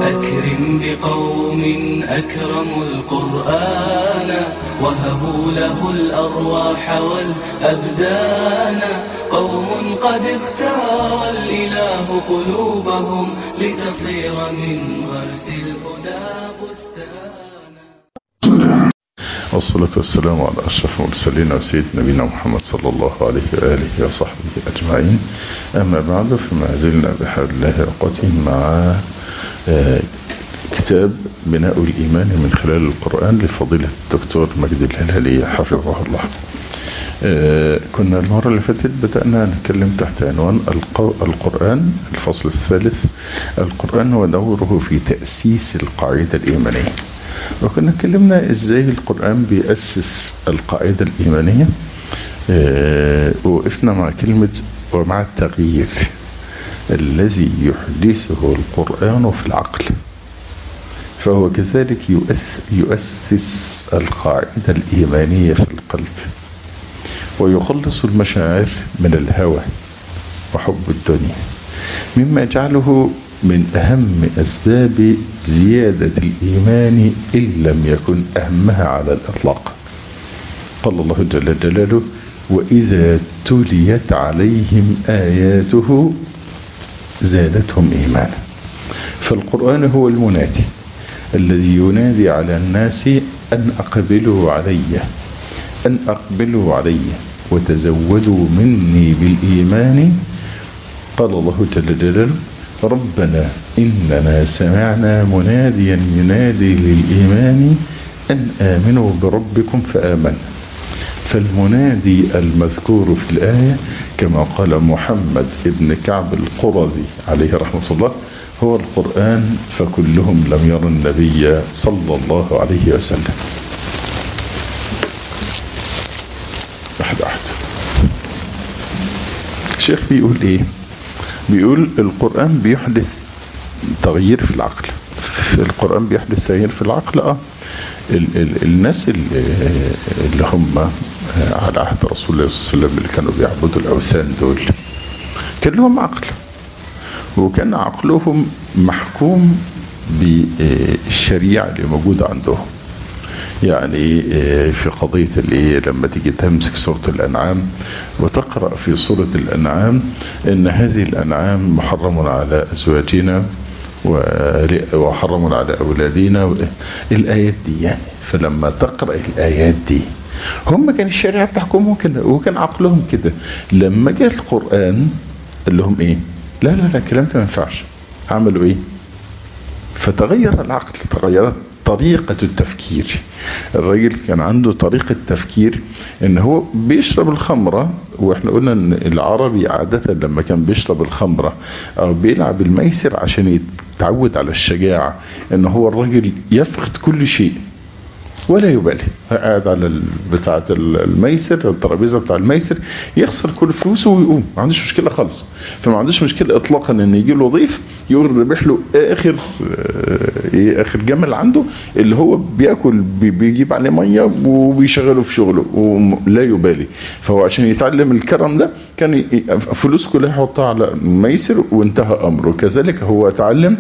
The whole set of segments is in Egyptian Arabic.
أكرم بقوم أكرموا القرآن وهبوا له الأرواح والأبدان قوم قد اختار الإله قلوبهم لتصير من غرس الهدى بستانا والصلاة والسلام على أشرف المرسلين وسيد نبينا محمد صلى الله عليه وآله وصحبه أجمعين أما بعد فما زلنا بحول الله رقة مع آه، كتاب بناء الإيمان من خلال القرآن لفضيلة الدكتور مجد الهلالي حفظه الله آه، كنا المرة اللي فاتت بدأنا نتكلم تحت عنوان الق- القرآن الفصل الثالث القرآن ودوره في تأسيس القاعدة الإيمانية وكنا اتكلمنا ازاي القرآن بيأسس القاعدة الإيمانية آه، وقفنا مع كلمة ومع التغيير الذي يحدثه القرآن في العقل فهو كذلك يؤس يؤسس القاعدة الإيمانية في القلب ويخلص المشاعر من الهوى وحب الدنيا مما يجعله من أهم أسباب زيادة الإيمان إن لم يكن أهمها على الإطلاق قال الله جل جلاله وإذا تليت عليهم آياته زادتهم إيمانا فالقرآن هو المنادي الذي ينادي على الناس أن أقبلوا علي أن أقبلوا علي وتزودوا مني بالإيمان قال الله جل جلاله ربنا إننا سمعنا مناديا ينادي للإيمان أن آمنوا بربكم فآمنا فالمنادي المذكور في الآية كما قال محمد ابن كعب القرظي عليه رحمة الله هو القرآن فكلهم لم يروا النبي صلى الله عليه وسلم واحد واحد الشيخ بيقول ايه بيقول القرآن بيحدث تغيير في العقل القرآن بيحدث تغيير في العقل اه ال ال الناس اللي, اللي هم على عهد رسول الله صلى الله عليه وسلم اللي كانوا بيعبدوا الأوثان دول كان لهم عقل وكان عقلهم محكوم بالشريعة اللي موجودة عندهم يعني في قضية الايه لما تيجي تمسك سورة الانعام وتقرأ في سورة الانعام ان هذه الانعام محرم على ازواجنا وحرم على اولادنا الايات دي يعني فلما تقرأ الايات دي هم كان الشريعة بتحكمهم كده وكان عقلهم كده لما جاء القرآن قال لهم ايه لا لا لا الكلام ده ما ينفعش عملوا ايه فتغير العقل تغيرت طريقة التفكير الراجل كان عنده طريقة تفكير ان هو بيشرب الخمرة واحنا قلنا ان العربي عادة لما كان بيشرب الخمرة او بيلعب الميسر عشان يتعود على الشجاعة ان هو الراجل يفقد كل شيء ولا يبالي قاعد على بتاعة الميسر الترابيزة بتاع الميسر يخسر كل فلوسه ويقوم ما عندوش مشكلة خالص فما عندوش مشكلة اطلاقا ان يجي له ضيف يقول ذبح له اخر ايه اخر جمل عنده اللي هو بياكل بيجيب عليه مية وبيشغله في شغله ولا يبالي فهو عشان يتعلم الكرم ده كان فلوس كلها يحطها على الميسر وانتهى امره كذلك هو اتعلم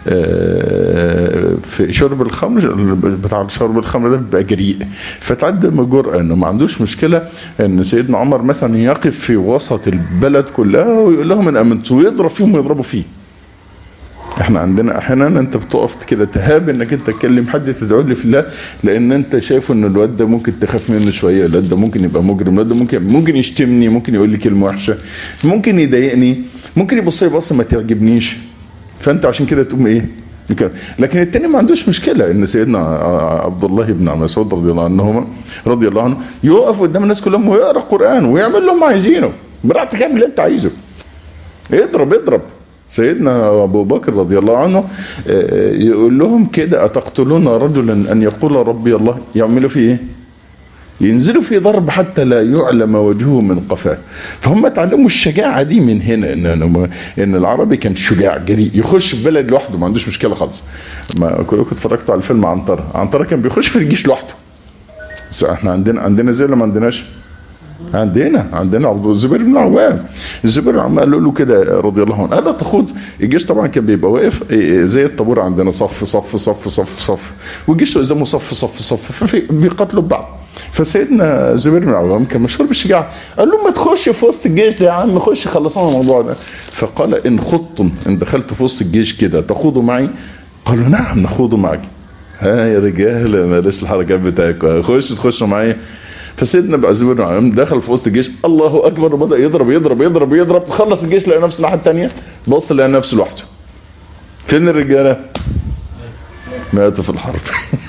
في شرب الخمر بتاع شرب الخمر ده بيبقى جريء فتعدم جرأة انه ما عندوش مشكلة ان سيدنا عمر مثلا يقف في وسط البلد كلها ويقول لهم ان امنتوا ويضرب فيهم ويضربوا فيه احنا عندنا احيانا انت بتقف كده تهاب انك انت تكلم حد تدعو لي في الله لان انت شايف ان الواد ده ممكن تخاف منه شويه الواد ده ممكن يبقى مجرم الواد ده ممكن ممكن يشتمني ممكن يقول لي كلمه وحشه ممكن يضايقني ممكن يبص لي بصه ما تعجبنيش فانت عشان كده تقوم ايه لكن التاني ما عندوش مشكلة ان سيدنا عبد الله بن مسعود رضي الله عنهما رضي الله عنه يقف قدام الناس كلهم ويقرا قرآن ويعمل لهم عايزينه براحتك اعمل اللي انت عايزه اضرب اضرب سيدنا ابو بكر رضي الله عنه يقول لهم كده اتقتلون رجلا ان يقول ربي الله يعملوا فيه ايه ينزلوا في ضرب حتى لا يعلم وجهه من قفاه فهم اتعلموا الشجاعة دي من هنا ان, إن العربي كان شجاع جريء يخش في بلد لوحده ما عندوش مشكلة خالص ما كلكم اتفرجتوا على الفيلم عنترة عنترة كان بيخش في الجيش لوحده احنا عندنا عندنا زي ولا ما عندناش عندنا عندنا عبد الزبير بن العوام الزبير بن العوام قال له كده رضي الله عنه الا تخوض الجيش طبعا كان بيبقى واقف زي الطابور عندنا صف صف صف صف صف والجيش قدامه صف صف صف بيقاتلوا بعض فسيدنا زبير بن العوام كان مشهور بالشجاعه قال له ما تخش في وسط الجيش ده يا عم خش خلصنا الموضوع ده فقال ان خضتم ان دخلت في وسط الجيش كده تخوضوا معي قالوا نعم نخوض معك ها يا رجال انا لسه الحركات بتاعتكم خش تخشوا معايا فسيدنا ابو عزيز بن عمرو دخل في وسط الجيش الله اكبر وبدا يضرب يضرب يضرب يضرب خلص الجيش لقى نفسه الناحيه الثانيه بص لقى نفسه لوحده فين الرجاله ماتوا في الحرب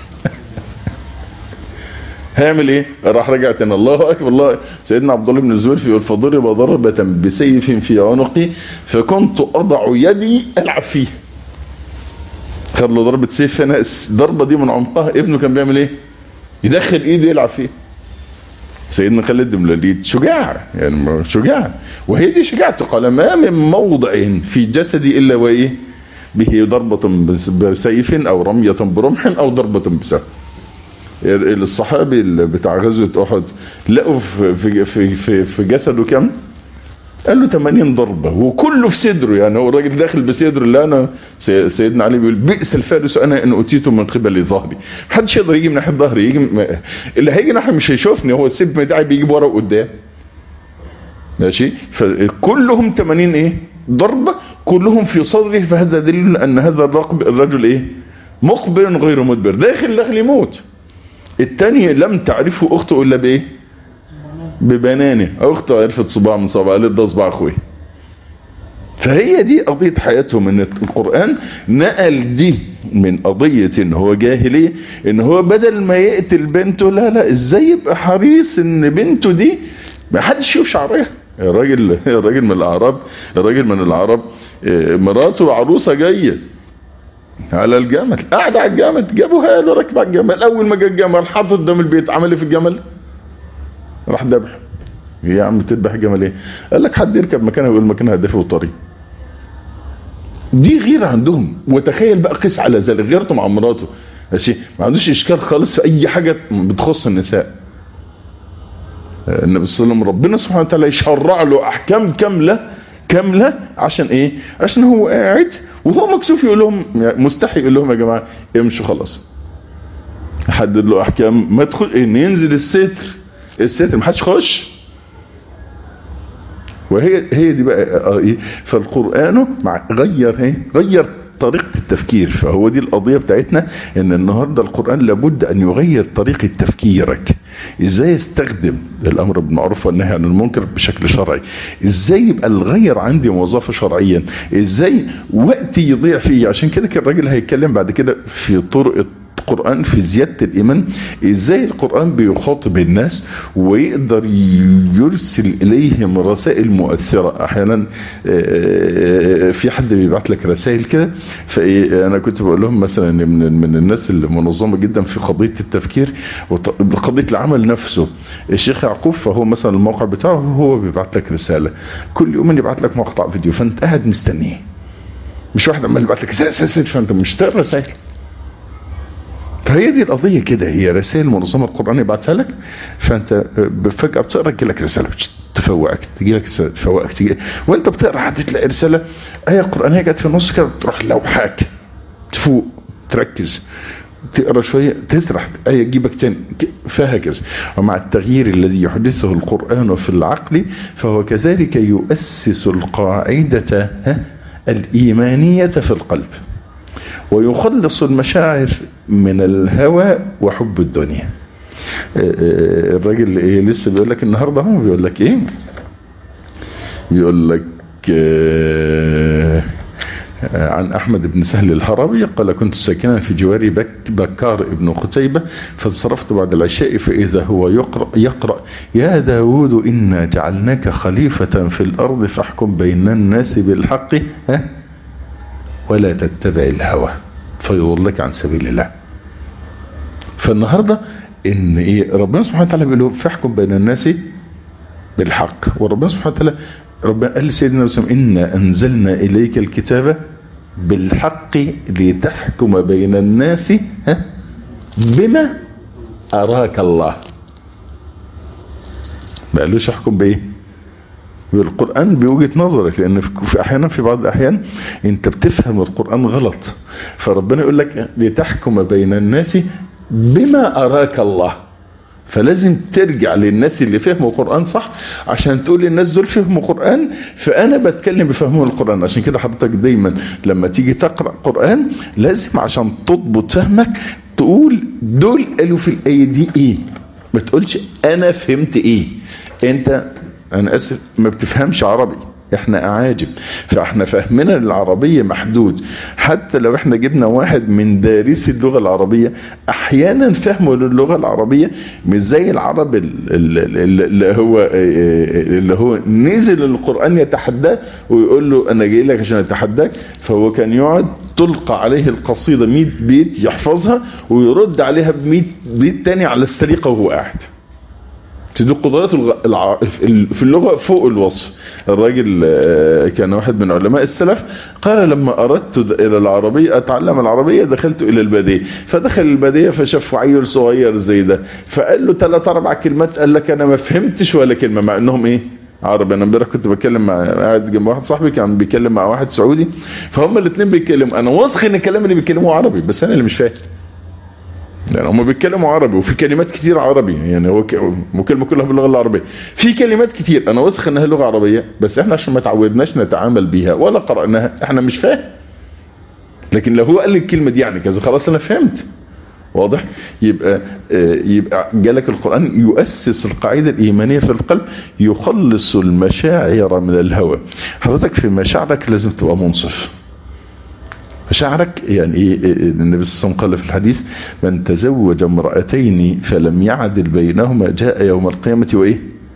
هيعمل ايه راح رجع تاني الله اكبر الله سيدنا عبد الله بن الزبير يقول فضرب ضربة بسيف في عنقي فكنت اضع يدي العب فيه خد له ضربة سيف هنا الضربة دي من عمقها ابنه كان بيعمل ايه يدخل ايده يلعب فيه سيدنا خالد بن الوليد شجاع يعني شجاع وهي دي شجاعته قال ما من موضع في جسدي الا وايه به ضربة بسيف او رمية برمح او ضربة بسهم الصحابي بتاع غزوة احد لقوا في, في, في, في جسده كم قال له 80 ضربة وكله في صدره يعني هو الراجل داخل بصدره اللي انا سيدنا علي بيقول بئس الفارس انا ان اوتيته من قبل ظهري محدش يقدر يجي من ناحيه ظهري يجي اللي هيجي ناحيه مش هيشوفني هو السيف بتاعي بيجيب ورا وقدام ماشي فكلهم 80 ايه ضربة كلهم في صدره فهذا دليل ان هذا الرجل ايه مقبل غير مدبر داخل داخل يموت الثاني لم تعرفه اخته الا بايه ببنانه اخته عرفت صباع من صباع قالت ده صباع اخوي فهي دي قضية حياتهم ان القرآن نقل دي من قضية ان هو جاهلية ان هو بدل ما يقتل بنته لا لا ازاي يبقى حريص ان بنته دي ما حدش يشوف شعرها الراجل الراجل من الاعراب الراجل من العرب مراته عروسة جاية على الجمل قاعد على الجمل جابوها له راكب على الجمل اول ما جه الجمل حط قدام البيت عمل ايه في الجمل راح ذبح يا عم تذبح جمل ايه قال لك حد يركب مكانها ويقول مكانها دافي وطري دي غيرة عندهم وتخيل بقى قيس على ذلك غيرته مع مراته ماشي ما عندوش اشكال خالص في اي حاجة بتخص النساء النبي صلى الله عليه وسلم ربنا سبحانه وتعالى يشرع له احكام كاملة كاملة عشان ايه عشان هو قاعد وهو مكسوف يقول لهم مستحي يقول لهم يا جماعة امشوا خلاص حدد له احكام ما تدخل ان ينزل الستر الستر ما حدش خش وهي هي دي بقى ايه فالقران مع غير ايه غير طريقة التفكير فهو دي القضية بتاعتنا ان النهاردة القرآن لابد ان يغير طريقة تفكيرك ازاي يستخدم الامر بالمعروف والنهي عن المنكر بشكل شرعي ازاي يبقى الغير عندي وظيفة شرعيا ازاي وقتي يضيع فيه عشان كده كان الراجل هيتكلم بعد كده في طرق القرآن في زيادة الإيمان إزاي القرآن بيخاطب الناس ويقدر يرسل إليهم رسائل مؤثرة أحيانا في حد بيبعت لك رسائل كده فأنا كنت بقول لهم مثلا من, من الناس المنظمة جدا في قضية التفكير وقضية العمل نفسه الشيخ يعقوب فهو مثلا الموقع بتاعه هو بيبعت لك رسالة كل يوم يبعت لك مقطع فيديو فأنت قاعد مستنيه مش واحد عمال يبعت لك رسائل فأنت مش تقرا رسائل فهي دي القضية كده هي رسائل منظمة القرآن يبعتها لك فانت فجأة بتقرا تجي لك رسالة تفوقك تجي لك رسالة تفوقك تجي وانت بتقرا هتلاقي رسالة آية قرآنية جت في النص كده تروح لوحاك تفوق تركز تقرا شوية تسرح آية تجيبك تاني فهكذا ومع التغيير الذي يحدثه القرآن في العقل فهو كذلك يؤسس القاعدة الإيمانية في القلب ويخلص المشاعر من الهوى وحب الدنيا الراجل ايه لسه بيقول لك النهارده هو بيقول لك ايه بيقول لك عن احمد بن سهل الهروي قال كنت ساكنا في جوار بك بكار ابن قتيبة فانصرفت بعد العشاء فاذا هو يقرأ, يقرأ يا داود انا جعلناك خليفة في الارض فاحكم بين الناس بالحق ها ولا تتبع الهوى فيضلك عن سبيل الله فالنهاردة ان ايه ربنا سبحانه وتعالى بيقول له فاحكم بين الناس بالحق وربنا سبحانه وتعالى ربنا قال لسيدنا وسلم إنا أنزلنا إليك الكتاب بالحق لتحكم بين الناس ها بما أراك الله ما قالوش احكم بايه بالقرآن بوجهة نظرك لان في احيانا في بعض الاحيان انت بتفهم القرآن غلط فربنا يقول لك لتحكم بين الناس بما اراك الله فلازم ترجع للناس اللي فهموا القرآن صح عشان تقول للناس دول فهموا قرآن فأنا بتكلم بفهمهم القرآن عشان كده حضرتك دايما لما تيجي تقرأ قرآن لازم عشان تضبط فهمك تقول دول قالوا في الآية دي ايه ما تقولش انا فهمت ايه انت انا اسف ما بتفهمش عربي احنا اعاجب فاحنا فهمنا للعربية محدود حتى لو احنا جبنا واحد من دارسي اللغة العربية احيانا فهمه للغة العربية مش زي العرب اللي هو اللي هو نزل القرآن يتحداه ويقول له انا جاي لك عشان اتحداك فهو كان يقعد تلقى عليه القصيدة 100 بيت يحفظها ويرد عليها ب 100 بيت تاني على السليقة وهو قاعد دي قدرات الع... في اللغة فوق الوصف الراجل كان واحد من علماء السلف قال لما أردت إلى العربية أتعلم العربية دخلت إلى البادية فدخل البادية فشاف عيل صغير زي ده فقال له ثلاث أربع كلمات قال لك أنا ما فهمتش ولا كلمة مع أنهم إيه عربي انا امبارح كنت بتكلم مع قاعد جنب واحد صاحبي كان بيتكلم مع واحد سعودي فهم الاثنين بيتكلموا انا واثق ان الكلام اللي بيتكلموه عربي بس انا اللي مش فاهم يعني هم بيتكلموا عربي وفي كلمات كتير عربي يعني هو مكالمه كلها باللغه العربيه في كلمات كتير انا واثق انها لغه عربيه بس احنا عشان ما تعودناش نتعامل بيها ولا قراناها احنا مش فاهم لكن لو هو قال لي الكلمه دي يعني كذا خلاص انا فهمت واضح يبقى يبقى جالك القرآن يؤسس القاعدة الإيمانية في القلب يخلص المشاعر من الهوى حضرتك في مشاعرك لازم تبقى منصف مشاعرك يعني ايه النبي صلى الله عليه وسلم قال في الحديث من تزوج امرأتين فلم يعدل بينهما جاء يوم القيامة وايه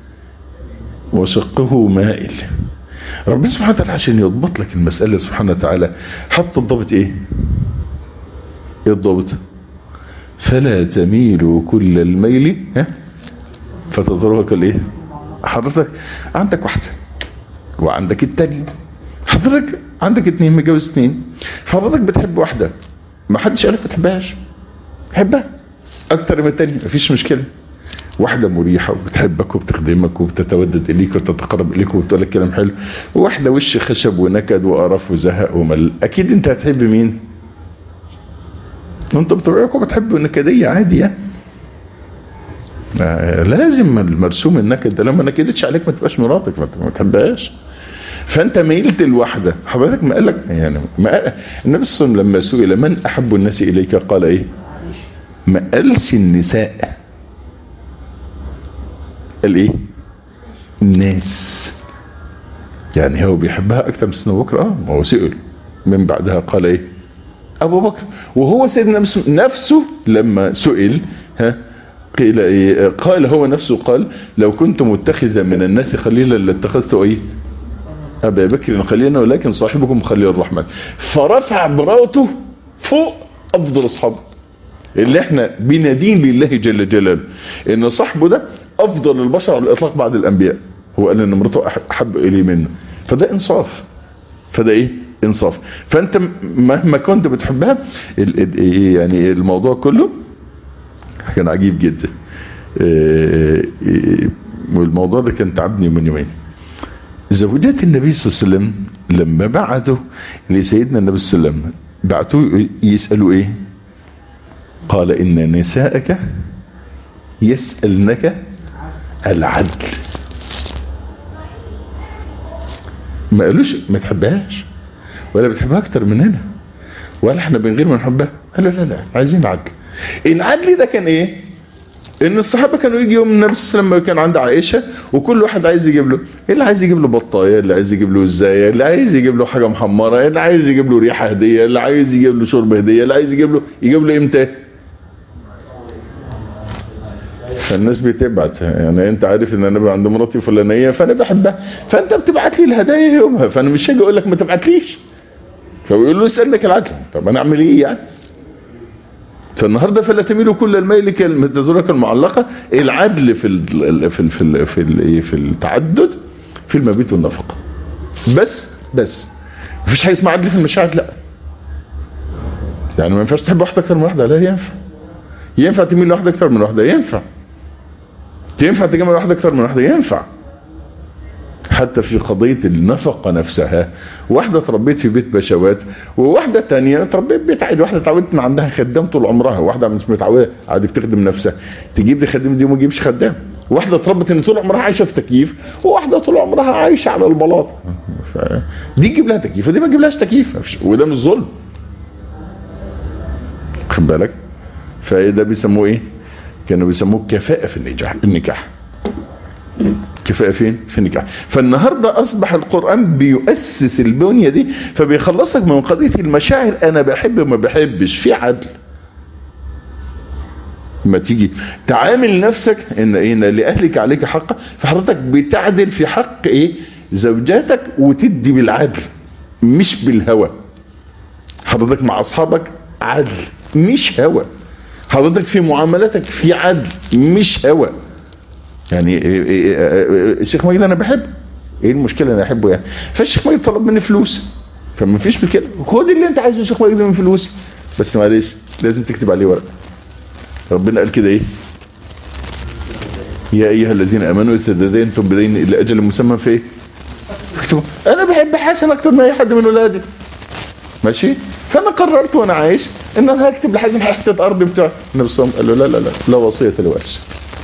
وشقه مائل ربنا سبحانه وتعالى عشان يضبط لك المسألة سبحانه وتعالى حط الضبط ايه ايه الضبط فلا تميلوا كل الميل ها فتضربها كالايه حضرتك عندك واحدة وعندك التانية حضرتك عندك اتنين متجوز اتنين حضرتك بتحب واحدة ما حدش قالك ما تحبهاش حبها اكتر من التانية مفيش مشكلة واحدة مريحة وبتحبك وبتخدمك وبتتودد اليك وتتقرب اليك وبتقول لك كلام حلو وواحدة وش خشب ونكد وقرف وزهق ومل اكيد انت هتحب مين انت بطبيعك بتحب النكدية عادي يعني لازم المرسوم النكد ده لما نكدتش عليك ما تبقاش مراتك ما تحبهاش فانت ميلت الوحدة حضرتك ما قالك يعني ما قال النبي صلى الله عليه وسلم لما سئل من احب الناس اليك قال ايه ما قالش النساء قال ايه الناس يعني هو بيحبها اكثر من سيدنا ابو بكر اه ما هو سئل من بعدها قال ايه ابو بكر وهو سيدنا نفسه لما سئل ها قيل ايه قال هو نفسه قال لو كنت متخذا من الناس خليلا لاتخذت ايه ابا بكر خليلا ولكن صاحبكم خليل الرحمن فرفع مراته فوق افضل اصحابه اللي احنا بندين لله جل جلاله ان صاحبه ده افضل البشر على الاطلاق بعد الانبياء هو قال ان مراته احب اليه منه فده انصاف فده ايه انصاف فانت مهما كنت بتحبها يعني الموضوع كله كان عجيب جدا والموضوع ده كان تعبني من يومين زوجات النبي صلى الله عليه وسلم لما بعثوا لسيدنا النبي صلى الله عليه وسلم بعثوا يسألوا ايه قال ان نساءك يسألنك العدل ما قالوش ما تحبهاش ولا بتحبها اكتر مننا ولا احنا من غير ما نحبها قالوا لا لا عايزين عدل العدل ده كان ايه ان الصحابه كانوا يجي يوم النبي صلى الله عليه وسلم كان عند عائشه وكل واحد عايز يجيب له اللي عايز يجيب له بطايه اللي عايز يجيب له ازايه اللي عايز يجيب له حاجه محمره اللي عايز يجيب له ريحه هديه اللي عايز يجيب له شرب هديه اللي عايز يجيب له يجيب له امتى فالناس بتبعت يعني انت عارف ان انا عند مراتي فلانيه فانا بحبها فانت بتبعت لي الهدايا يومها فانا مش هاجي اقول لك ما تبعتليش فبيقول له اسالك العدل طب انا اعمل ايه يعني فالنهارده فلا تميلوا كل الميل كالمتزرك المعلقه العدل في ال في ال في ال في, ال في التعدد في المبيت والنفقه بس بس مفيش حاجه اسمها عدل في المشاعر لا يعني ما ينفعش تحب واحده اكتر من واحده لا ينفع ينفع تميل لواحده اكتر من واحده ينفع تنفع تجمع واحدة اكتر من واحدة ينفع حتى في قضية النفقة نفسها واحدة تربيت في بيت بشوات وواحدة تانية تربيت بيت عادي واحدة اتعودت ان عندها خدام طول عمرها واحدة مش متعودة عادي بتخدم نفسها تجيب لي خدام دي وما تجيبش خدام واحدة اتربت ان طول عمرها عايشة في تكييف وواحدة طول عمرها عايشة على البلاط ف... دي تجيب لها تكييف ودي ما تجيب لهاش تكييف وده مش ظلم خد بالك فده بيسموه ايه كانوا بيسموه كفاءة في النجاح النكاح كفاءة فين في النكاح فالنهاردة اصبح القرآن بيؤسس البنية دي فبيخلصك من قضية المشاعر انا بحب وما بحبش في عدل ما تيجي تعامل نفسك ان ان لاهلك عليك حق فحضرتك بتعدل في حق ايه زوجاتك وتدي بالعدل مش بالهوى حضرتك مع اصحابك عدل مش هوى حضرتك في معاملاتك في عدل مش هوى يعني الشيخ مجد انا بحبه ايه المشكله انا احبه يعني فالشيخ مجد طلب مني فلوس فما فيش مشكله خد اللي انت عايزه الشيخ مجد من فلوس بس معلش لازم تكتب عليه ورقه ربنا قال كده ايه يا ايها الذين امنوا اذا تدينتم بدين الى اجل مسمى في ايه اكتبوا انا بحب حسن اكتر من اي حد من ولادي ماشي فانا قررت وانا عايش ان انا هكتب لحسن حته ارض بتاعي النبي صلى الله عليه وسلم قال له لا لا لا لا وصيه لوارث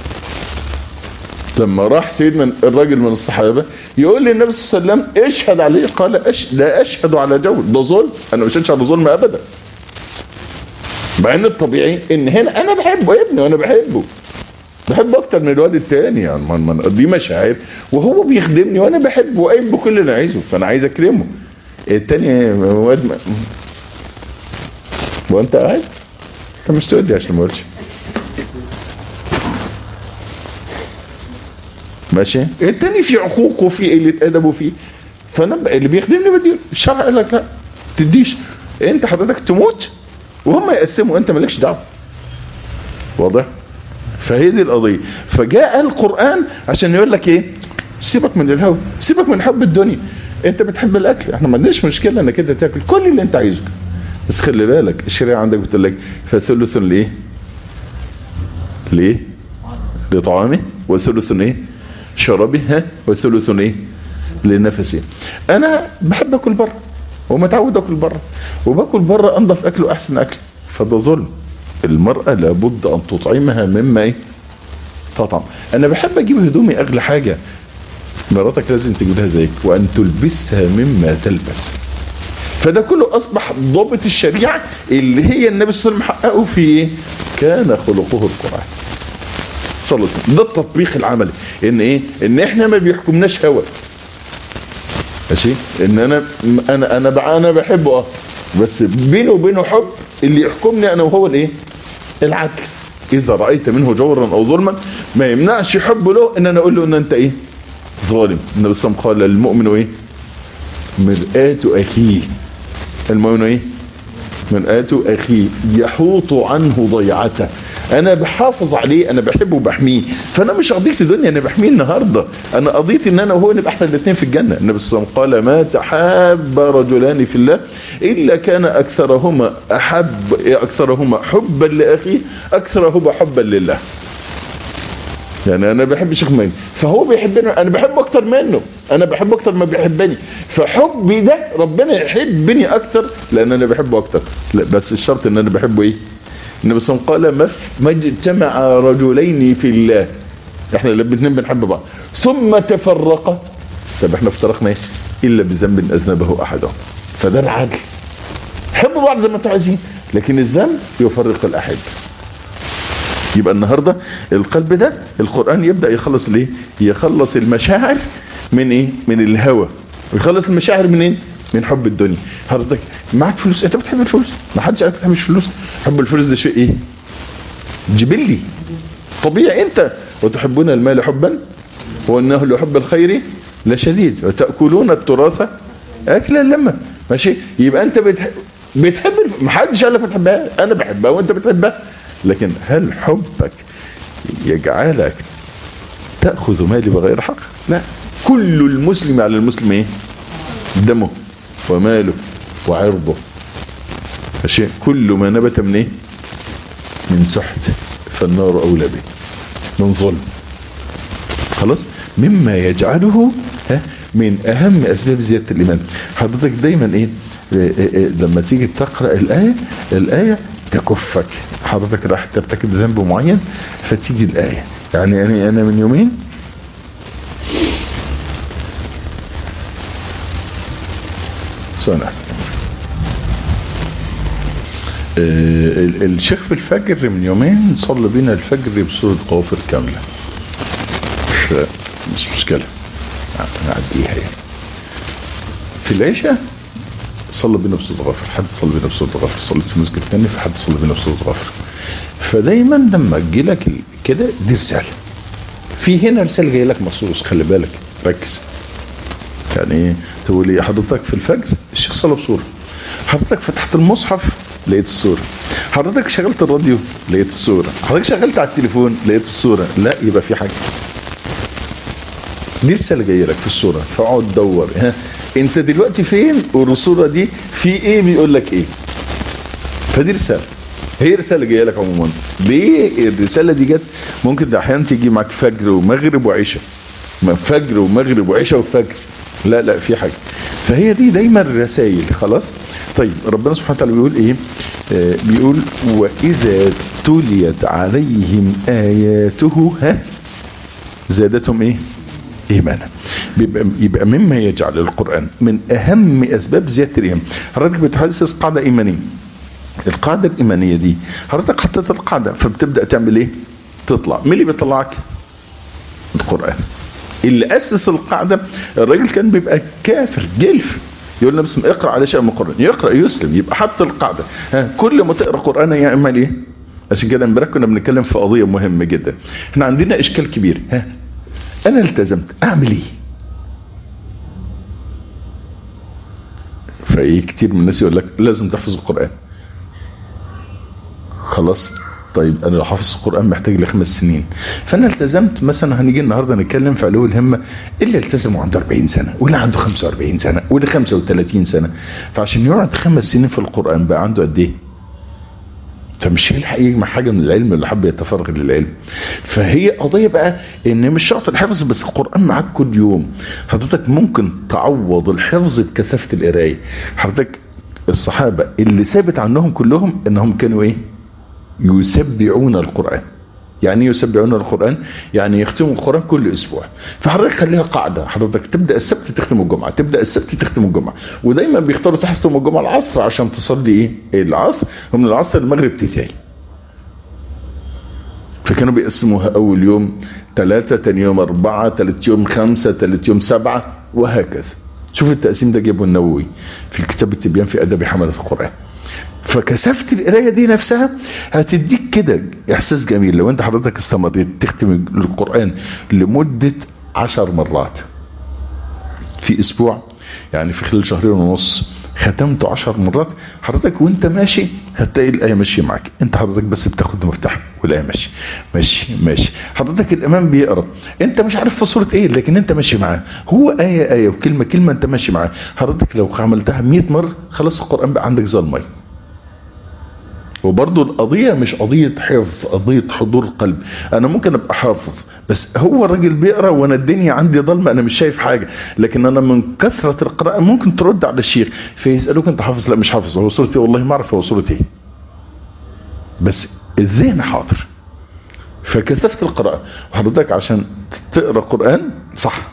لما راح سيدنا الراجل من الصحابة يقول لي النبي صلى الله عليه وسلم اشهد عليه قال أش... لا اشهد على جور ده ظلم انا مش هشهد على ظلم ابدا مع ان الطبيعي ان هنا انا بحبه يا ابني وانا بحبه بحبه اكتر من الواد التاني يعني من من دي مشاعر وهو بيخدمني وانا بحبه وقايم بكل اللي انا عايزه فانا عايز اكرمه التاني واد ما... وانت قاعد انت مش تودي عشان ما اقولش ماشي التاني في عقوق وفي قله ادب وفي فانا اللي بيخدمني بديله الشرع قال لك لا تديش انت حضرتك تموت وهم يقسموا انت مالكش دعوه واضح فهي دي القضيه فجاء القران عشان يقول لك ايه سيبك من الهوى سيبك من حب الدنيا انت بتحب الاكل احنا ما عندناش مشكله انك انت تاكل كل اللي انت عايزه بس خلي بالك الشريعه عندك بتقول لك فثلث لايه ليه لطعامه وثلث ايه شرابه ها وثلث ايه لنفسه انا بحب اكل بره ومتعود اكل بره وباكل بره انضف اكل واحسن اكل فده ظلم المرأة لابد ان تطعمها مما ايه تطعم انا بحب اجيب هدومي اغلى حاجة مراتك لازم تجيب لها زيك وان تلبسها مما تلبس فده كله اصبح ضابط الشريعة اللي هي النبي صلى الله عليه وسلم حققه في ايه كان خلقه القرآن صلى الله عليه وسلم ده التطبيق العملي ان ايه ان احنا ما بيحكمناش هوى ماشي ان انا انا انا بقى انا بحبه اه بس بينه وبينه حب اللي يحكمني انا وهو الايه العدل اذا رايت منه جورا او ظلما ما يمنعش حبه له ان انا اقول له ان انت ايه ظالم النبي صلى الله عليه وسلم قال المؤمن ايه مرآة اخيه المؤمن ايه مرآة اخيه يحوط عنه ضيعته انا بحافظ عليه انا بحبه وبحميه فانا مش قضيت الدنيا انا بحميه النهارده انا قضيت ان انا وهو نبقى احنا الاثنين في الجنه النبي صلى الله عليه وسلم قال ما تحاب رجلان في الله الا كان اكثرهما احب اكثرهما حبا لاخيه اكثرهما حبا لله يعني انا بحب الشيخ مجدي فهو بيحبني انا بحبه اكتر منه انا بحبه اكتر ما بيحبني فحبي ده ربنا يحبني اكتر لان انا بحبه اكتر لا بس الشرط ان انا بحبه ايه النبي صلى الله عليه وسلم قال ما اجتمع رجلين في الله احنا الاثنين بنحب بعض ثم تفرقا طب احنا افترقنا ايه الا بذنب اذنبه احدهم فده العدل حبوا بعض زي ما انتوا عايزين لكن الذنب يفرق الاحب يبقى النهاردة القلب ده القرآن يبدأ يخلص ليه يخلص المشاعر من ايه من الهوى ويخلص المشاعر من ايه من حب الدنيا حضرتك معاك فلوس انت بتحب الفلوس ما حدش قالك بتحب الفلوس حب الفلوس ده شيء ايه جبلي طبيعي انت وتحبون المال حبا وانه لحب الخير لشديد وتأكلون التراث اكلا لما ماشي يبقى انت بتحب بتحب ما حدش قال لك بتحبها انا بحبها وانت بتحبها لكن هل حبك يجعلك تأخذ مالي بغير حق لا كل المسلم على المسلم ايه دمه وماله وعرضه فشيء كل ما نبت من ايه من سحت فالنار اولى به من ظلم خلاص مما يجعله ها من اهم اسباب زياده الايمان حضرتك دايما ايه, إيه, إيه لما تيجي تقرا الايه الايه تكفك حضرتك راح ترتكب ذنب معين فتيجي الايه يعني انا انا من يومين سنة الشيخ في الفجر من يومين صلى بينا الفجر بسورة قوافر كاملة مش, مش مشكلة نعديها يعني في العشاء صلى بينا بسورة غافر حد صلى بينا بسورة غافر صليت في مسجد تاني فحد صلى بينا بسورة غافر فدايما لما تجي لك كده دي رسالة في هنا رسالة جاي لك مخصوص خلي بالك ركز يعني ايه تقول ايه حضرتك في الفجر الشيخ صلى بسورة حضرتك فتحت المصحف لقيت الصورة حضرتك شغلت الراديو لقيت الصورة حضرتك شغلت على التليفون لقيت الصورة لا يبقى في حاجة دي رسالة جاية لك في الصورة فاقعد دور ها انت دلوقتي فين والصورة دي في ايه بيقول لك ايه فدي رسالة هي رسالة جاية لك عموما ليه الرسالة دي جت ممكن ده احيانا تيجي معاك فجر ومغرب وعشاء فجر ومغرب وعشاء وفجر لا لا في حاجة فهي دي دايما الرسائل خلاص طيب ربنا سبحانه وتعالى بيقول ايه آه بيقول واذا تليت عليهم اياته ها زادتهم ايه ايمانا بيبقى, يبقى مما يجعل القرآن من اهم اسباب زيادة الايمان حضرتك بتحسس قاعدة ايمانية القاعدة الايمانية دي حضرتك حطيت القاعدة فبتبدأ تعمل ايه تطلع مين اللي بيطلعك القرآن اللي اسس القاعدة الراجل كان بيبقى كافر جلف يقول لنا بس اقرا على شيء من القران يقرا يسلم يبقى حط القاعده ها كل ما تقرا قران يعمل ايه عشان كده امبارح كنا بنتكلم في قضيه مهمه جدا احنا عندنا اشكال كبير ها انا التزمت اعمل ايه فايه كتير من الناس يقول لك لازم تحفظ القران خلاص طيب انا لو حافظ القران محتاج لي خمس سنين فانا التزمت مثلا هنيجي النهارده نتكلم في علو الهمه اللي التزموا عنده 40 سنه واللي عنده 45 سنه واللي 35 سنه فعشان يقعد خمس سنين في القران بقى عنده قد ايه فمش هيلحق يجمع حاجه من العلم اللي حب يتفرغ للعلم فهي قضيه بقى ان مش شرط الحفظ بس القران معاك كل يوم حضرتك ممكن تعوض الحفظ بكثافه القرايه حضرتك الصحابه اللي ثابت عنهم كلهم انهم كانوا ايه يسبعون القرآن يعني يسبعون القرآن يعني يختموا القرآن كل أسبوع فحضرتك خليها قاعدة حضرتك تبدأ السبت تختم الجمعة تبدأ السبت تختم الجمعة ودايما بيختاروا تختم الجمعة العصر عشان تصلي ايه العصر ومن العصر المغرب تنتهي فكانوا بيقسموها أول يوم ثلاثة تاني يوم أربعة ثالث يوم خمسة ثالث يوم سبعة وهكذا شوف التقسيم ده جابه النووي في الكتاب التبيان في أدب حملة القرآن فكثافة القراية دي نفسها هتديك كده احساس جميل لو انت حضرتك استمريت تختم القرآن لمدة عشر مرات في اسبوع يعني في خلال شهرين ونص ختمته عشر مرات حضرتك وانت ماشي هتلاقي الآية ماشية معاك انت حضرتك بس بتاخد مفتاح والآية ماشي ماشي ماشي حضرتك الامام بيقرا انت مش عارف في صورة ايه لكن انت ماشي معاه هو آية آية وكلمة كلمة انت ماشي معاه حضرتك لو عملتها 100 مرة خلاص القرآن بقى عندك زي المية وبرضه القضية مش قضية حفظ قضية حضور قلب انا ممكن ابقى حافظ بس هو الراجل بيقرا وانا الدنيا عندي ضلمه انا مش شايف حاجه لكن انا من كثره القراءه ممكن ترد على الشيخ فيسالوك انت حافظ لا مش حافظ هو صورتي والله ما اعرف هو صورتي ايه بس الذهن حاضر فكثافه القراءه وحضرتك عشان تقرا قران صح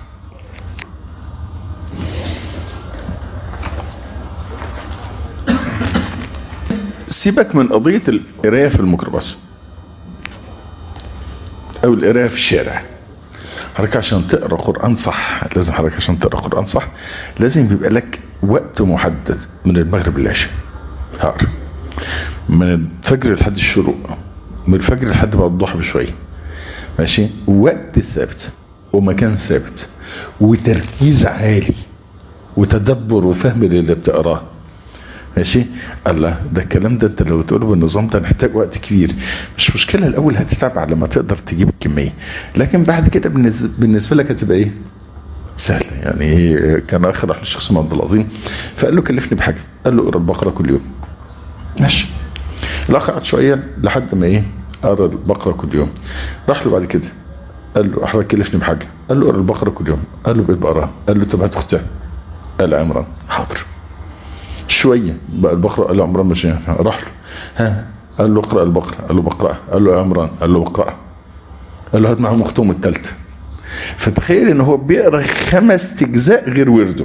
سيبك من قضيه القرايه في الميكروباص او القرايه في الشارع حضرتك عشان تقرا قران صح لازم حضرتك عشان تقرا قران صح لازم بيبقى لك وقت محدد من المغرب للعشاء هقرا من الفجر لحد الشروق من الفجر لحد بعد الضحى بشويه ماشي وقت ثابت ومكان ثابت وتركيز عالي وتدبر وفهم للي بتقراه ماشي الله ده الكلام ده انت لو تقوله بالنظام ده محتاج وقت كبير مش مشكلة الاول هتتعب على ما تقدر تجيب الكمية لكن بعد كده بالنسبة لك هتبقى ايه سهلة يعني كان اخ راح للشيخ عبد العظيم فقال له كلفني بحاجة قال له اقرا البقرة كل يوم ماشي الاخ قعد شوية لحد ما ايه قرا البقرة كل يوم راح له بعد كده قال له احنا كلفني بحاجه قال له اقرا البقره كل يوم قال له بقيت بقراها قال له طب هات اختها قال عمران حاضر شويه بقى البقره قال له عمران مش ينفع راح له ها قال له اقرا البقره قال له بقراها قال له يا عمران قال له اقراها قال له هات معاهم اختهم الثالثه فتخيل ان هو بيقرا خمس اجزاء غير ورده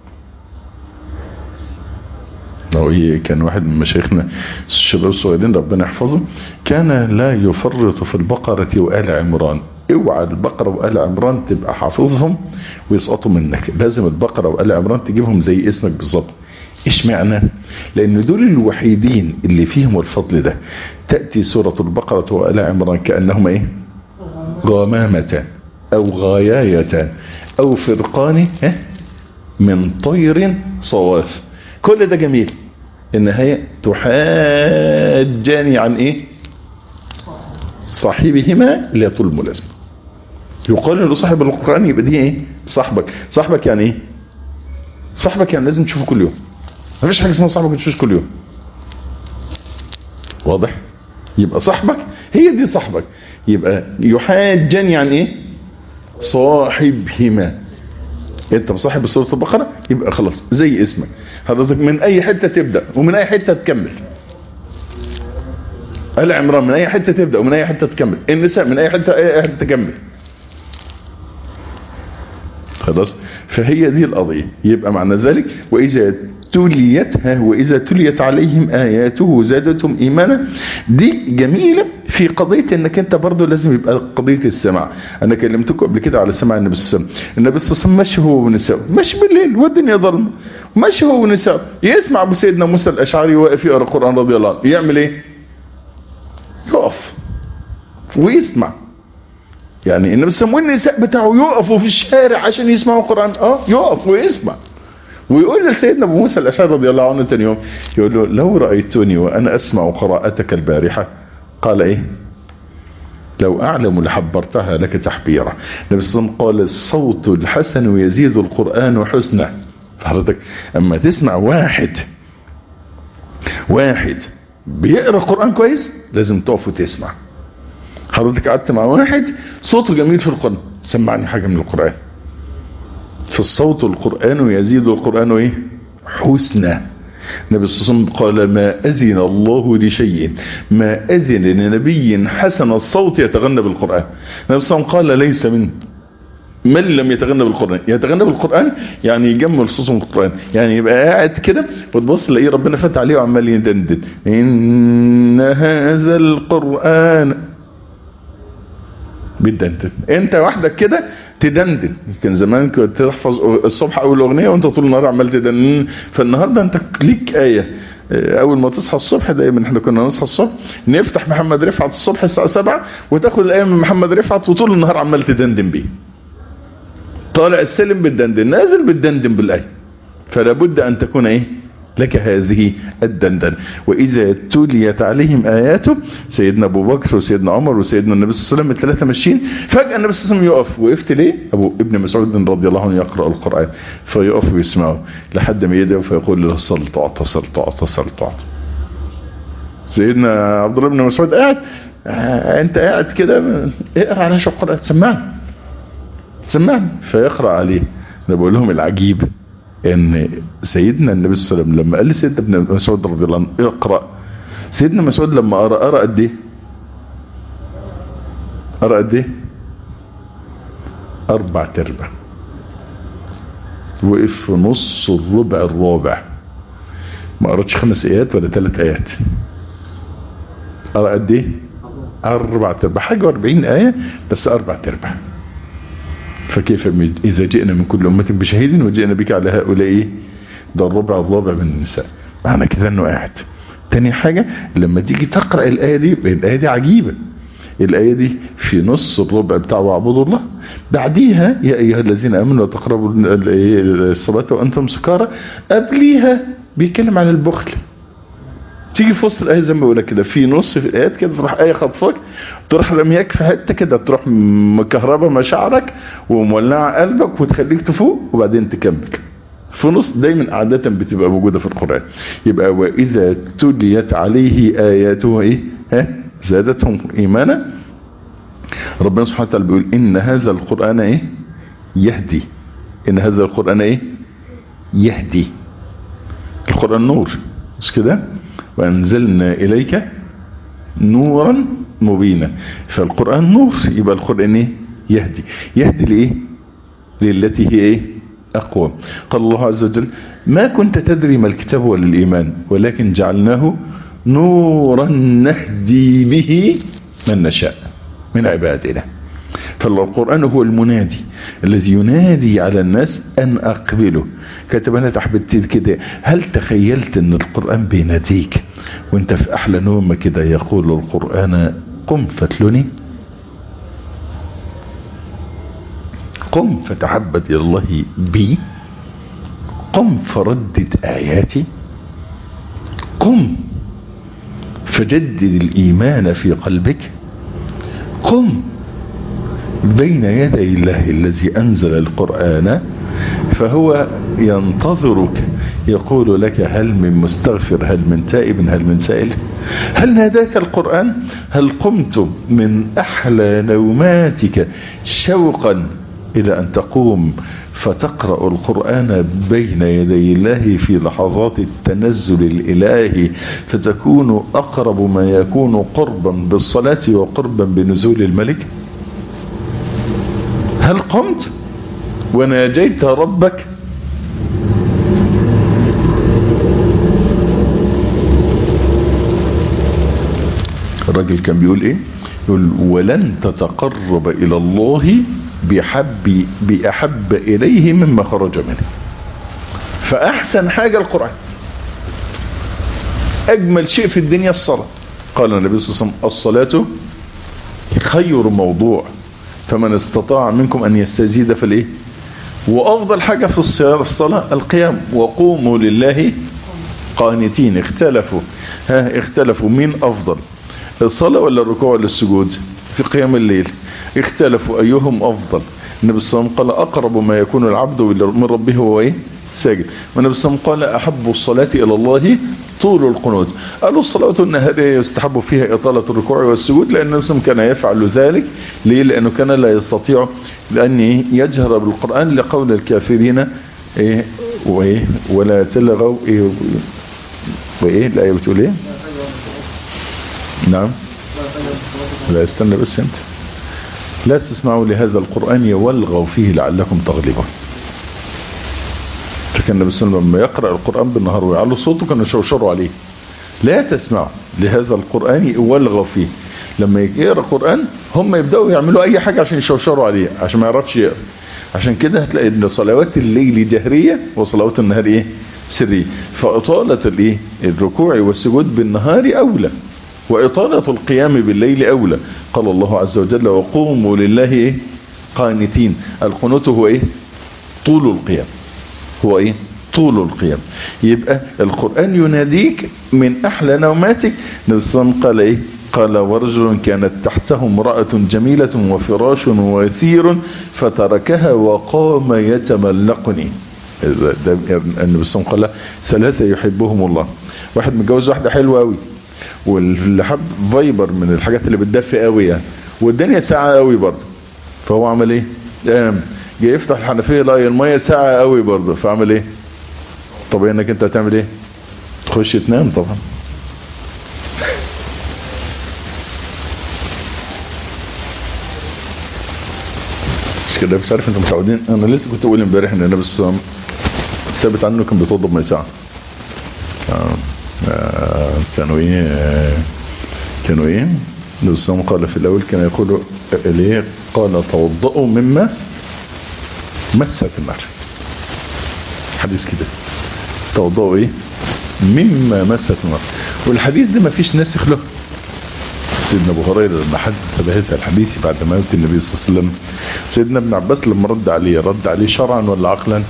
لو ايه كان واحد من مشايخنا الشباب الصغيرين ربنا يحفظهم كان لا يفرط في البقرة وآل عمران اوعى البقرة وآل عمران تبقى حافظهم ويسقطوا منك لازم البقرة وآل عمران تجيبهم زي اسمك بالظبط ايش معنى لان دول الوحيدين اللي فيهم الفضل ده تأتي سورة البقرة وآل عمران كأنهم ايه غمامة او غاياية او فرقان من طير صواف كل ده جميل النهاية تحاجاني عن ايه صاحبهما اللي طول الملازمة يقال له صاحب القرآن يبقى دي ايه صاحبك صاحبك يعني ايه صاحبك يعني لازم تشوفه كل يوم ما فيش حاجة اسمها صاحبك ما تشوفش كل يوم واضح يبقى صاحبك هي دي صاحبك يبقى يحاجاني عن ايه صاحبهما انت مصاحب سورة البقرة يبقى خلاص زي اسمك حضرتك من اي حتة تبدأ ومن اي حتة تكمل آل عمران من اي حتة تبدأ ومن اي حتة تكمل النساء من اي حتة اي حتة تكمل خلاص فهي دي القضية يبقى معنى ذلك واذا تليت واذا تليت عليهم اياته زادتهم ايمانا دي جميلة في قضية انك انت برضو لازم يبقى قضية السمع انا كلمتكم قبل كده على سمع النبي صلى الله عليه وسلم النبي صلى الله عليه وسلم ماشي هو ونساء ماشي بالليل والدنيا ظلمة ماشي هو ونساء يسمع ابو سيدنا موسى الاشعري واقف يقرا القران رضي الله عنه يعمل ايه يقف ويسمع يعني النبي صلى الله عليه وسلم والنساء بتاعه يقفوا في الشارع عشان يسمعوا القران اه يقف ويسمع ويقول لسيدنا ابو موسى الاشعري رضي الله عنه ثاني يوم يقول له لو رايتني وانا اسمع قراءتك البارحه قال ايه لو اعلم لحبرتها لك تحبيرا النبي صلى الله عليه وسلم قال الصوت الحسن يزيد القران حسنا حضرتك اما تسمع واحد واحد بيقرا القران كويس لازم تقف وتسمع حضرتك قعدت مع واحد صوته جميل في القران سمعني حاجه من القران في الصوت القرآن يزيد القرآن ايه حسنا النبي صلى الله عليه وسلم قال ما أذن الله لشيء ما أذن لنبي حسن الصوت يتغنى بالقرآن النبي صلى الله عليه وسلم قال ليس من من لم يتغنى بالقرآن يتغنى بالقرآن يعني يجمل صوته القرآن يعني يبقى قاعد كده وتبص تلاقيه ربنا فتح عليه وعمال يدندن إن هذا القرآن بتدندن انت وحدك كده تدندن كان زمان كنت تحفظ الصبح اول اغنيه وانت طول النهار عمال تدندن فالنهارده انت ليك ايه اول ما تصحى الصبح دايما احنا كنا نصحى الصبح نفتح محمد رفعت الصبح الساعه 7 وتاخد الايه من محمد رفعت وطول النهار عمال تدندن بيه طالع السلم بتدندن نازل بتدندن بالايه فلا بد ان تكون ايه لك هذه الدندن وإذا تليت عليهم آياته سيدنا أبو بكر وسيدنا عمر وسيدنا النبي صلى الله عليه وسلم الثلاثة ماشيين فجأة النبي صلى الله عليه وسلم يقف وقفت ليه أبو ابن مسعود رضي الله عنه يقرأ القرآن فيقف ويسمعه لحد ما يدعو فيقول له صل تعطى صل تعطى صل تعطى سيدنا عبد الله بن مسعود قاعد آه انت قاعد كده اقرا على شو القرآن سمعني سمعني فيقرأ عليه انا بقول لهم العجيب ان سيدنا النبي صلى الله عليه وسلم لما قال لسيدنا ابن مسعود رضي الله عنه اقرا سيدنا مسعود لما قرا قرا قد ايه قرا قد ايه اربع تربع وقف في نص الربع الرابع ما قراتش خمس ايات ولا ثلاث ايات قرا قد ايه اربع تربع حاجه و40 ايه بس اربع تربع فكيف إذا جئنا من كل أمة بشهيد وجئنا بك على هؤلاء إيه؟ ده الربع الرابع من النساء معنى كده أنه قاعد تاني حاجة لما تيجي تقرأ الآية دي الآية دي عجيبة الآية دي في نص الربع بتاع واعبدوا الله بعديها يا أيها الذين آمنوا تقربوا الصلاة وأنتم سكارى قبليها بيتكلم عن البخل تيجي في وسط الايه زي ما بقول لك كده في نص في الايات كده تروح ايه خطفك تروح رمياك في حته كده تروح مكهربه مشاعرك ومولعه قلبك وتخليك تفوق وبعدين تكمل في نص دايما عادة بتبقى موجودة في القرآن يبقى وإذا تليت عليه آياته إيه ها زادتهم إيمانا ربنا سبحانه وتعالى بيقول ان هذا القرآن ايه يهدي ان هذا القرآن ايه يهدي القرآن نور مش كده وانزلنا اليك نورا مبينا فالقرآن نور يبقى القرآن ايه يهدي يهدي لايه للتي هي ايه اقوى قال الله عز وجل ما كنت تدري ما الكتاب ولا الايمان ولكن جعلناه نورا نهدي به من نشاء من عبادنا فالقرآن هو المنادي الذي ينادي على الناس أن أقبله كتب أنا تحبتين كده هل تخيلت أن القرآن بيناديك وانت في أحلى نوم كده يقول القرآن قم فاتلني قم فتعبد إلى الله بي قم فردد آياتي قم فجدد الإيمان في قلبك قم بين يدي الله الذي أنزل القرآن فهو ينتظرك يقول لك هل من مستغفر هل من تائب هل من سائل هل ناداك القرآن هل قمت من أحلى نوماتك شوقا إلى أن تقوم فتقرأ القرآن بين يدي الله في لحظات التنزل الإلهي فتكون أقرب ما يكون قربا بالصلاة وقربا بنزول الملك هل قمت وناجيت ربك الراجل كان بيقول ايه يقول ولن تتقرب الى الله بحب بأحب إليه مما خرج منه فأحسن حاجة القرآن أجمل شيء في الدنيا الصلاة قال النبي صلى الله عليه وسلم الصلاة خير موضوع فمن استطاع منكم أن يستزيد في الإيه وأفضل حاجة في الصلاة القيام وقوموا لله قانتين اختلفوا ها اختلفوا مين أفضل الصلاة ولا الركوع ولا السجود في قيام الليل اختلفوا ايهم افضل النبي صلى الله عليه وسلم قال اقرب ما يكون العبد من ربه هو ايه ساجد والنبي صلى الله عليه وسلم قال احب الصلاة الى الله طول القنوت قالوا الصلاة النهارية يستحب فيها اطالة الركوع والسجود لان النبي صلى الله عليه وسلم كان يفعل ذلك ليه لانه كان لا يستطيع لان يجهر بالقرآن لقول الكافرين ايه وايه ولا تلغوا ايه وايه الايه بتقول ايه نعم لا استنى بس انت لا تسمعوا لهذا القرآن والغوا فيه لعلكم تغلبون فكان النبي صلى الله عليه وسلم لما يقرأ القرآن بالنهار ويعلوا صوته كانوا يشوشروا عليه لا تسمعوا لهذا القرآن والغوا فيه لما يقرأ القرآن هم يبدأوا يعملوا اي حاجة عشان يشوشروا عليه عشان ما يعرفش يقرأ عشان كده هتلاقي ان صلوات الليل جهرية وصلوات النهار ايه سرية فاطالة الايه الركوع والسجود بالنهار اولى وإطالة القيام بالليل أولى قال الله عز وجل وقوموا لله إيه؟ قانتين القنوت هو إيه طول القيام هو إيه طول القيام يبقى القرآن يناديك من أحلى نوماتك نبي قال إيه قال ورجل كانت تحته امرأة جميلة وفراش وثير فتركها وقام يتملقني النبي صلى الله عليه وسلم قال ثلاثة يحبهم الله واحد متجوز واحدة حلوة قوي واللي حب فايبر من الحاجات اللي بتدفي قوي يعني والدنيا ساعة قوي برضه فهو عمل ايه قام جاي يفتح الحنفية لا المية ساعة قوي برضه فعمل ايه طبيعي انك انت هتعمل ايه تخش تنام طبعا مش كده مش عارف انتوا متعودين انا لسه كنت اقول امبارح ان النبي صلى الله عليه وسلم ثابت عنه كان بيتوضى بميه ساعه آه. آه. كانوا ايه آه. كانوا ايه النبي صلى الله عليه وسلم قال في الاول كان يقول ليه قال توضؤوا مما مست النار حديث كده توضؤوا ايه مما مست النار والحديث ده ما فيش ناسخ له سيدنا ابو هريره لما حدث بهذا الحديث بعد ما موت النبي صلى الله عليه وسلم سيدنا ابن عباس لما رد عليه رد عليه شرعا ولا عقلا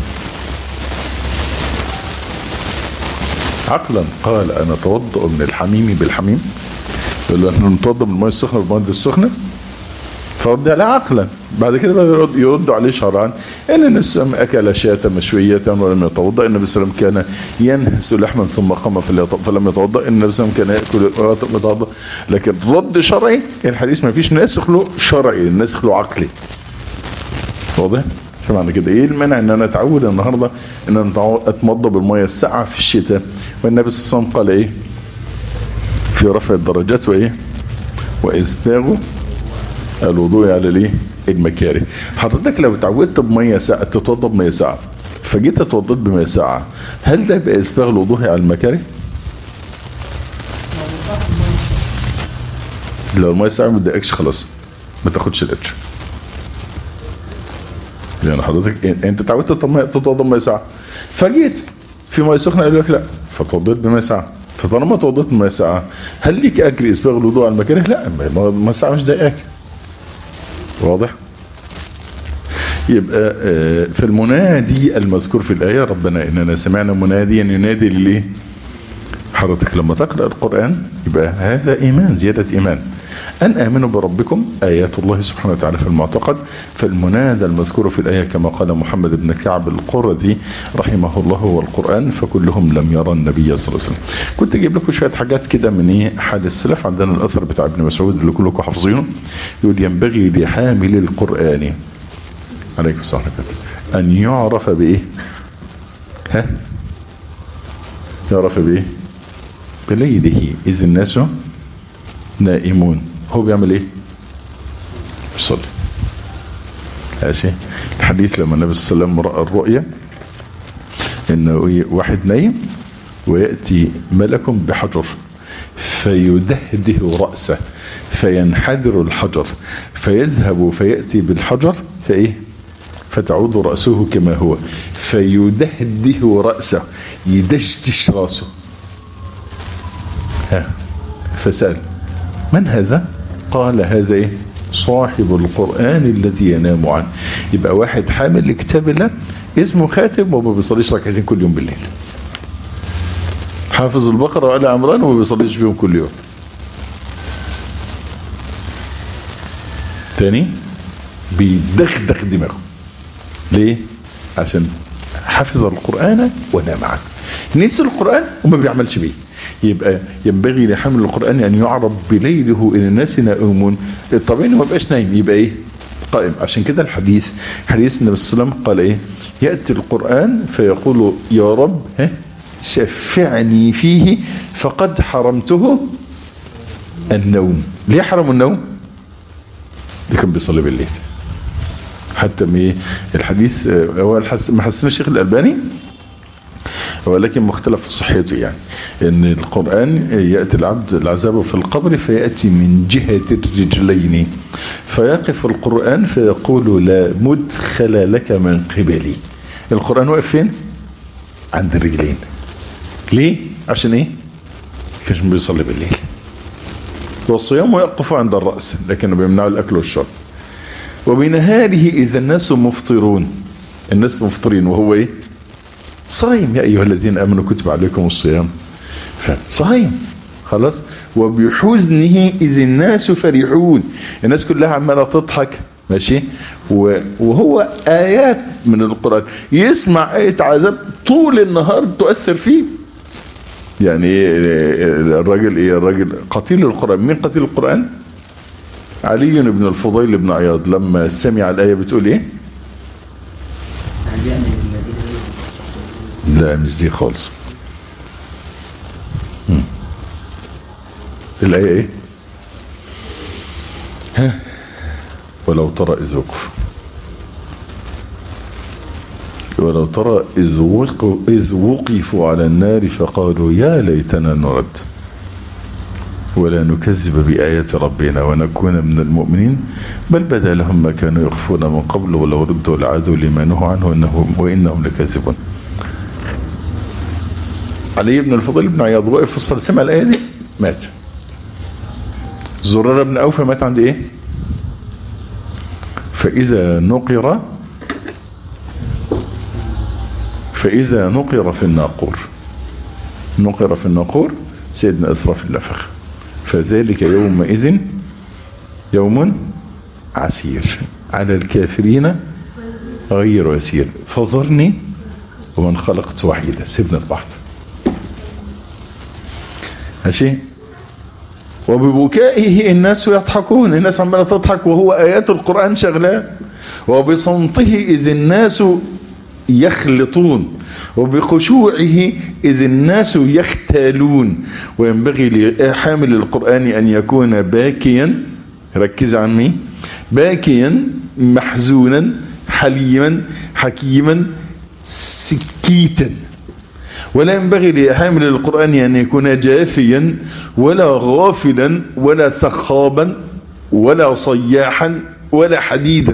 عقلا قال انا اتوضا من الحميم بالحميم يقول له احنا نتوضا من الميه السخنه بالميه السخنه فرد عليه عقلا بعد كده بقى يرد, يرد عليه شرعا ان النبي صلى الله عليه وسلم اكل شاة مشوية ولم يتوضا النبي صلى الله عليه وسلم كان ينهس لحما ثم قام فلم يتوضا النبي صلى الله عليه وسلم كان ياكل ولم يتوضا لكن رد شرعي الحديث ما فيش ناسخ له شرعي ناسخ له عقلي واضح فمعنى كده ايه المانع ان انا اتعود النهارده ان انا اتمضى بالميه الساقعه في الشتاء والنبي صلى الله عليه وسلم قال ايه في رفع الدرجات وايه واسباغ الوضوء على الايه المكاره حضرتك لو اتعودت بميه ساقعه تتوضا بميه ساقعه فجيت اتوضيت بميه ساقعه هل ده يبقى اسباغ الوضوء على المكاره لو الميه ساقعه ما تضايقكش خلاص ما تاخدش الاجر يعني حضرتك انت اتعودت تتوضا بميه ساقعه فجيت في ميه سخنه قال لك لا فتوضيت بميه ساقعه فطالما توضيت بميه ساقعه هل ليك اجر اسباغ الوضوء على المكاره لا الميه ساقعه مش ضايقاك واضح يبقى في المنادي المذكور في الآية ربنا إننا سمعنا مناديا ينادي لليه حضرتك لما تقرأ القرآن يبقى هذا إيمان زيادة إيمان أن آمنوا بربكم آيات الله سبحانه وتعالى في المعتقد فالمنادى المذكور في الآية كما قال محمد بن كعب القرزي رحمه الله هو القرآن فكلهم لم يرى النبي صلى الله عليه وسلم كنت أجيب لكم شوية حاجات كده من إيه حال السلف عندنا الأثر بتاع ابن مسعود اللي كلكم حافظينه يقول ينبغي لحامل القرآن عليكم السلام أن يعرف بإيه ها يعرف بإيه بليله إذ الناس نائمون هو بيعمل ايه بيصلي ماشي الحديث لما النبي صلى الله عليه وسلم رأى الرؤيا ان واحد نايم ويأتي ملك بحجر فيدهده رأسه فينحدر الحجر فيذهب فيأتي بالحجر فايه فتعود رأسه كما هو فيدهده رأسه يدشدش رأسه ها فسأل من هذا قال هذا ايه صاحب القرآن الذي ينام عنه يبقى واحد حامل لكتاب الله اسمه خاتم وما بيصليش ركعتين كل يوم بالليل حافظ البقرة وآل عمران وما بيصليش بيهم كل يوم تاني بيدخدخ دماغه ليه عشان حفظ القرآن ونام عنه نسي القرآن وما بيعملش بيه يبقى ينبغي لحمل القرآن أن يعرض بليله إن الناس نائمون الطبيعي ما بقاش نايم يبقى إيه قائم عشان كده الحديث حديث النبي صلى الله عليه وسلم قال إيه يأتي القرآن فيقول يا رب ها شفعني فيه فقد حرمته النوم ليه حرم النوم اللي كان بيصلي بالليل حتى مي الحديث هو ما حسن الشيخ الألباني ولكن مختلف في صحته يعني ان القرآن يأتي العبد العذاب في القبر فيأتي من جهة الرجلين فيقف القرآن فيقول لا مدخل لك من قبلي القرآن واقف فين عند الرجلين ليه عشان ايه كان بيصلي بالليل والصيام يقف عند الرأس لكنه بيمنعوا الاكل والشرب وبنهاره اذا الناس مفطرون الناس مفطرين وهو ايه صايم يا ايها الذين امنوا كتب عليكم الصيام صايم خلاص وبحزنه اذ الناس فرحون الناس كلها عماله تضحك ماشي وهو ايات من القران يسمع ايه عذاب طول النهار تؤثر فيه يعني ايه الراجل ايه الراجل قتيل القران مين قتيل القران علي بن الفضيل بن عياض لما سمع الايه بتقول ايه لا مش دي خالص مم. الآية ايه ها ولو ترى إذ وقف ولو ترى إذ, وقف إذ وقفوا على النار فقالوا يا ليتنا نرد ولا نكذب بآيات ربنا ونكون من المؤمنين بل بدا لهم ما كانوا يخفون من قبل ولو ردوا العادوا لما نهوا عنه إنهم وإنهم لكاذبون علي بن الفضيل بن عياض وقف في الصلاة سمع الآية دي مات زرار بن أوفى مات عند إيه فإذا نقر فإذا نقر في الناقور نقر في الناقور سيدنا إسراف اللفخ فذلك يومئذ يوم عسير على الكافرين غير يسير فذرني ومن خلقت وحيدا سيبنا البحث ماشي وببكائه الناس يضحكون الناس عماله تضحك وهو آيات القرآن شغلاه وبصمته إذ الناس يخلطون وبخشوعه إذ الناس يختالون وينبغي لحامل القرآن أن يكون باكيا ركز عن مين باكيا محزونا حليما حكيما سكيتا ولا ينبغي لحامل القرآن أن يكون جافيا ولا غافلا ولا سخابا ولا صياحا ولا حديدا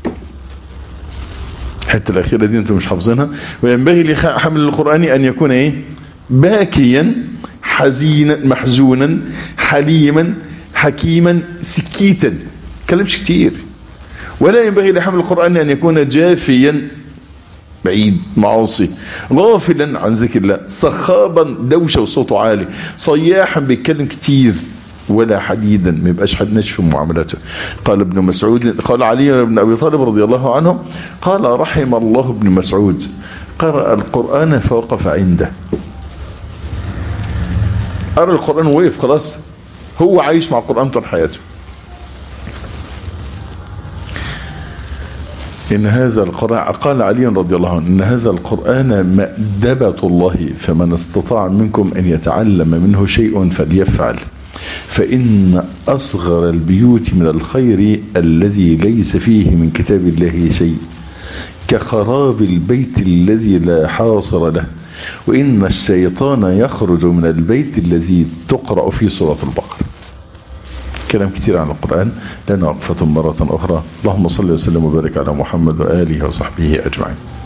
حتى الأخيرة دي أنتم مش حافظينها وينبغي لحامل القرآن أن يكون إيه باكيا حزينا محزونا حليما حكيما سكيتا كلمش كتير ولا ينبغي لحامل القرآن أن يكون جافيا بعيد معاصي غافلا عن ذكر الله صخابا دوشة وصوته عالي صياحا بيتكلم كتير ولا حديدا ما يبقاش حد ناشف في معاملاته قال ابن مسعود قال علي بن ابي طالب رضي الله عنه قال رحم الله ابن مسعود قرأ القرآن فوقف عنده قرأ القرآن ووقف خلاص هو عايش مع القرآن طول حياته إن هذا القرآن قال علي رضي الله عنه إن هذا القرآن مأدبة الله فمن استطاع منكم أن يتعلم منه شيء فليفعل فإن أصغر البيوت من الخير الذي ليس فيه من كتاب الله شيء كخراب البيت الذي لا حاصر له وإن الشيطان يخرج من البيت الذي تقرأ فيه سورة البقرة كلام كتير عن القرآن لنا وقفة مرة أخرى اللهم صل وسلم وبارك على محمد وآله وصحبه أجمعين